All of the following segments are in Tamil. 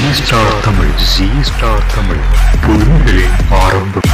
star Tamil G star Tamil புதுமைகளின் ஆரம்பம்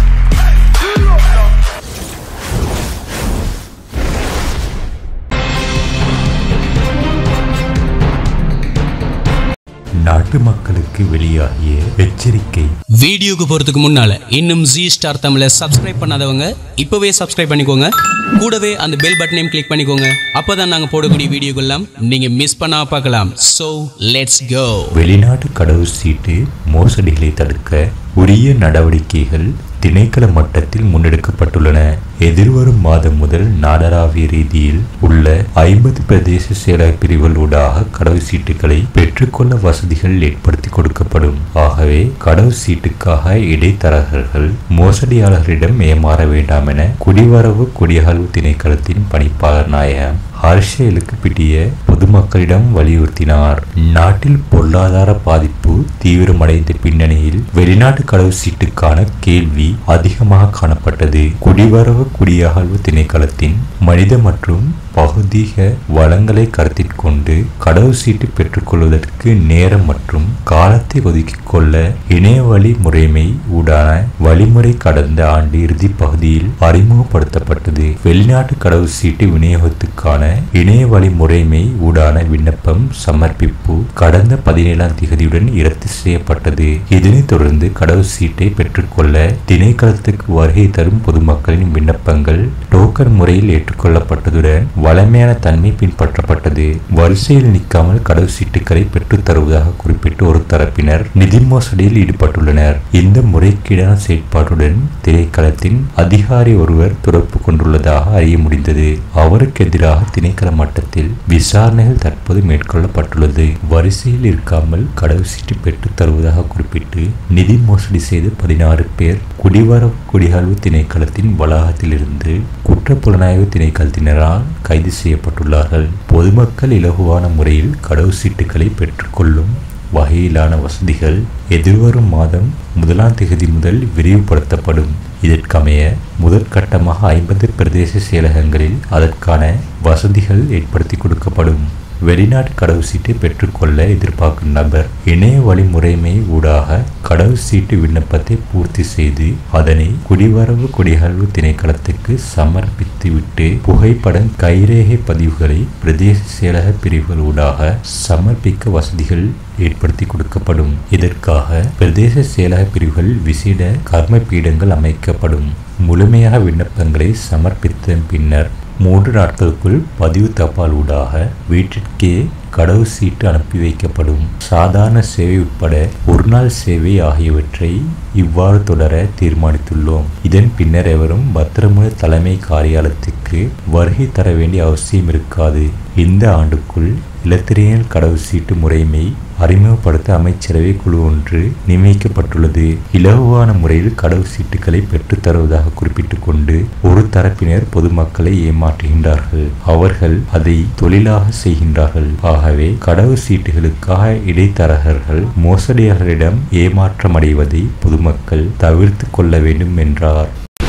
நாட்டு மக்களுக்கு வெளியாகிய எச்சரிக்கை வீடியோக்கு போகிறதுக்கு முன்னால் இன்னும் ஜி ஸ்டார் தமிழை சப்ஸ்கிரைப் பண்ணாதவங்க இப்போவே சப்ஸ்கிரைப் பண்ணிக்கோங்க கூடவே அந்த பெல் பட்டனையும் கிளிக் பண்ணிக்கோங்க அப்போ தான் நாங்கள் போடக்கூடிய வீடியோக்கெல்லாம் நீங்கள் மிஸ் பண்ணாம பார்க்கலாம் ஸோ லெட்ஸ் கோ வெளிநாட்டு கடவுள் சீட்டு மோசடிகளை தடுக்க உரிய நடவடிக்கைகள் திணைக்கள மட்டத்தில் முன்னெடுக்கப்பட்டுள்ளன எதிர்வரும் மாதம் முதல் நாடளாவிய ரீதியில் உள்ள ஐம்பது பிரதேச செயலக பிரிவுகள் ஊடாக கடவுள் சீட்டுகளை பெற்றுக்கொள்ள வசதிகள் ஏற்படுத்தி கொடுக்கப்படும் ஆகவே கடவுள் சீட்டுக்காக இடைத்தரகர்கள் மோசடியாளர்களிடம் ஏமாற வேண்டாம் என குடிவரவு குடியகழ்வு திணைக்களத்தின் பணிப்பாளர் நாயகம் ஹர்ஷேலுக்கு பிடிய பொதுமக்களிடம் வலியுறுத்தினார் நாட்டில் பொருளாதார பாதிப்பு தீவிரமடைந்த பின்னணியில் வெளிநாட்டு கடவு சீட்டுக்கான கேள்வி அதிகமாக காணப்பட்டது குடிவரவு குடியகழ்வு திணைக்களத்தின் மனித மற்றும் பகுதிக வளங்களை கருத்தில் கொண்டு கடவு சீட்டு பெற்றுக்கொள்வதற்கு நேரம் மற்றும் காலத்தை ஒதுக்கிக் கொள்ள இணையவழி முறைமை ஊடான வழிமுறை கடந்த ஆண்டு இறுதி பகுதியில் அறிமுகப்படுத்தப்பட்டது வெளிநாட்டு கடவு சீட்டு விநியோகத்துக்கான இணைய வழி முறைமை ஊடான விண்ணப்பம் சமர்ப்பிப்பு கடந்த பதினேழாம் திகதியுடன் இரத்து செய்யப்பட்டது இதனைத் தொடர்ந்து கடவு சீட்டை பெற்றுக்கொள்ள திணைக்களத்துக்கு வருகை தரும் பொதுமக்களின் விண்ணப்பங்கள் டோக்கன் முறையில் ஏற்றுக்கொள்ளப்பட்டதுடன் வளமையான தன்மை பின்பற்றப்பட்டது வரிசையில் நிற்காமல் கடவு சீட்டுகளை பெற்றுத் தருவதாக குறிப்பிட்டு ஒரு தரப்பினர் நிதி மோசடியில் ஈடுபட்டுள்ளனர் இந்த முறைகேடான செயற்பாட்டுடன் திணைக்களத்தின் அதிகாரி ஒருவர் தொடர்பு கொண்டுள்ளதாக அறிய முடிந்தது அவருக்கு எதிராக திணைக்கள மட்டத்தில் விசாரணைகள் தற்போது மேற்கொள்ளப்பட்டுள்ளது வரிசையில் இருக்காமல் கடவு சீட்டு பெற்றுத் தருவதாக குறிப்பிட்டு நிதி மோசடி செய்த பதினாறு பேர் குடிவரவு குடிகாழ்வு திணைக்களத்தின் வளாகத்திலிருந்து குற்றப்புலனாய்வு திணைக்களத்தினரால் கைது செய்யப்பட்டுள்ளார்கள் பொதுமக்கள் இலகுவான முறையில் கடவு சீட்டுகளை பெற்றுக்கொள்ளும் வகையிலான வசதிகள் எதிர்வரும் மாதம் முதலாம் தேதி முதல் விரிவுபடுத்தப்படும் இதற்கமைய முதற்கட்டமாக ஐம்பது பிரதேச செயலகங்களில் அதற்கான வசதிகள் ஏற்படுத்தி கொடுக்கப்படும் வெளிநாட்டு கடவு சீட்டை பெற்றுக்கொள்ள எதிர்பார்க்கும் நபர் இணைய வழி முறைமை ஊடாக கடவு சீட்டு விண்ணப்பத்தை பூர்த்தி செய்து அதனை குடிவரவு குடியகழ்வு திணைக்களத்துக்கு சமர்ப்பித்துவிட்டு புகைப்படம் கைரேகை பதிவுகளை பிரதேச செயலக பிரிவுகள் ஊடாக சமர்ப்பிக்க வசதிகள் ஏற்படுத்தி கொடுக்கப்படும் இதற்காக பிரதேச செயலக பிரிவுகள் விசேட கர்ம பீடங்கள் அமைக்கப்படும் முழுமையாக விண்ணப்பங்களை சமர்ப்பித்த பின்னர் மூன்று நாட்களுக்குள் பதிவு தபால் ஊடாக வீட்டிற்கே கடவு சீட்டு அனுப்பி வைக்கப்படும் சாதாரண சேவை உட்பட ஒரு நாள் சேவை ஆகியவற்றை இவ்வாறு தொடர தீர்மானித்துள்ளோம் இதன் பின்னர் எவரும் பத்திரமுன தலைமை காரியாலயத்துக்கு வருகை தர வேண்டிய அவசியம் இருக்காது இந்த ஆண்டுக்குள் இலத்திரியல் கடவு சீட்டு முறைமை அறிமுகப்படுத்த அமைச்சரவை குழு ஒன்று நியமிக்கப்பட்டுள்ளது இலகுவான முறையில் கடவு சீட்டுகளை பெற்றுத் தருவதாக குறிப்பிட்டுக் கொண்டு ஒரு தரப்பினர் பொதுமக்களை ஏமாற்றுகின்றார்கள் அவர்கள் அதை தொழிலாக செய்கின்றார்கள் ஆகவே கடவு சீட்டுகளுக்காக இடைத்தரகர்கள் மோசடியாளர்களிடம் ஏமாற்றமடைவதை பொதுமக்கள் தவிர்த்து கொள்ள வேண்டும் என்றார்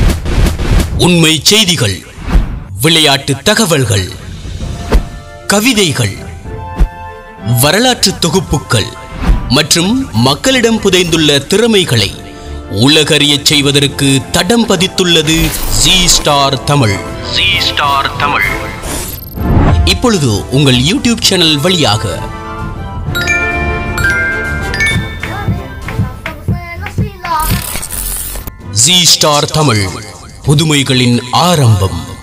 உண்மை செய்திகள் விளையாட்டு தகவல்கள் கவிதைகள் வரலாற்று தொகுப்புகள் மற்றும் மக்களிடம் புதைந்துள்ள திறமைகளை உலகறியச் செய்வதற்கு தடம் பதித்துள்ளது G star Tamil G star Tamil இப்பொழுது உங்கள் யூடியூப் சேனல் வழியாக ஜி ஸ்டார் தமிழ் புதுமைகளின் ஆரம்பம்